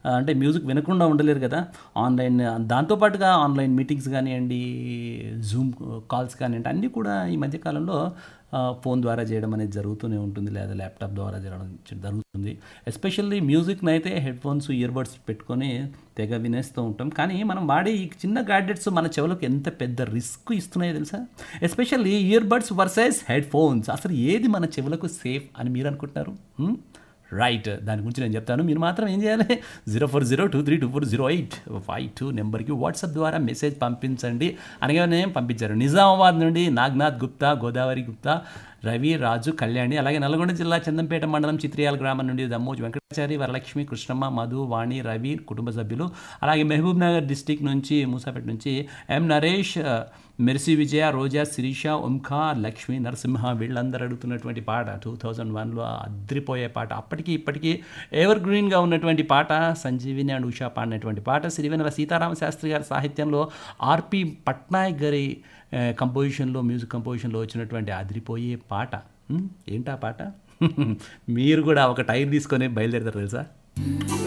ఆ, అంటే మ్యూజిక్ వినకుండా ఉండలేరు కదా ఆన్లైన్ దాంతోపాటుగా ఆన్లైన్ మీటింగ్స్ కానివ్వండి జూమ్ కాల్స్ కానివ్వండి అన్నీ కూడా ఈ మధ్యకాలంలో ఆ, ఫోన్ ద్వారా చేయడం అనేది జరుగుతూనే ఉంటుంది లేదా ల్యాప్టాప్ ద్వారా జరగడం జరుగుతుంది ఎస్పెషల్లీ మ్యూజిక్ని అయితే హెడ్ ఫోన్స్ ఇయర్ బడ్స్ పెట్టుకొని తెగ వినేస్తూ ఉంటాం కానీ మనం వాడే ఈ చిన్న గ్యాడ్జెట్స్ మన చెవులకు ఎంత పెద్ద రిస్క్ ఇస్తున్నాయో తెలుసా especially earbuds versus headphones అసలు ఏది మన చెవులకు సేఫ్ అని మీరు అనుకుంటున్నారు హ్మ్? రైట్ దాని గురించి నేను చెప్తాను మీరు మాత్రం ఏం చేయాలి zero four zero two three two four zero eight five two నెంబర్కి వాట్సాప్ ద్వారా మెసేజ్ పంపించండి అనగానే పంపించారు నిజామాబాద్ నుండి నాగ్నాథ్ గుప్తా గోదావరి గుప్తా రవి రాజు కళ్యాణి అలాగే నల్గొండ జిల్లా చందంపేట మండలం చిత్రియాల గ్రామం నుండి దమ్మోజు వెంకటాచారి వరలక్ష్మి కృష్ణమ్మ మధు వాణి రవి కుటుంబ సభ్యులు అలాగే మహబూబ్ నగర్ డిస్టిక్ నుంచి మూసాపేట నుంచి ఎం నరేష్ మెర్సీ విజయ రోజా శిరీష ఓంఖా లక్ష్మి నరసింహ వీళ్ళందరూ అడుగుతున్నటువంటి పాట టూ థౌజండ్ వన్లో అద్రిపోయే పాట అప్పటికి ఇప్పటికీ ఎవర్ గ్రీన్గా ఉన్నటువంటి పాట సంజీవిని అండ్ ఉషా పాడినటువంటి పాట సిరివెనెల సీతారామ శాస్త్రి గారి సాహిత్యంలో ఆర్పి పట్నాయక్ గారి ఆ, కంపోజిషన్లో మ్యూజిక్ కంపోజిషన్లో వచ్చినటువంటి అదిరిపోయే పాట ఉమ్, ఏంటా పాట మీరు కూడా ఒక టైర్ తీసుకొని బయలుదేరతారు తెలుసా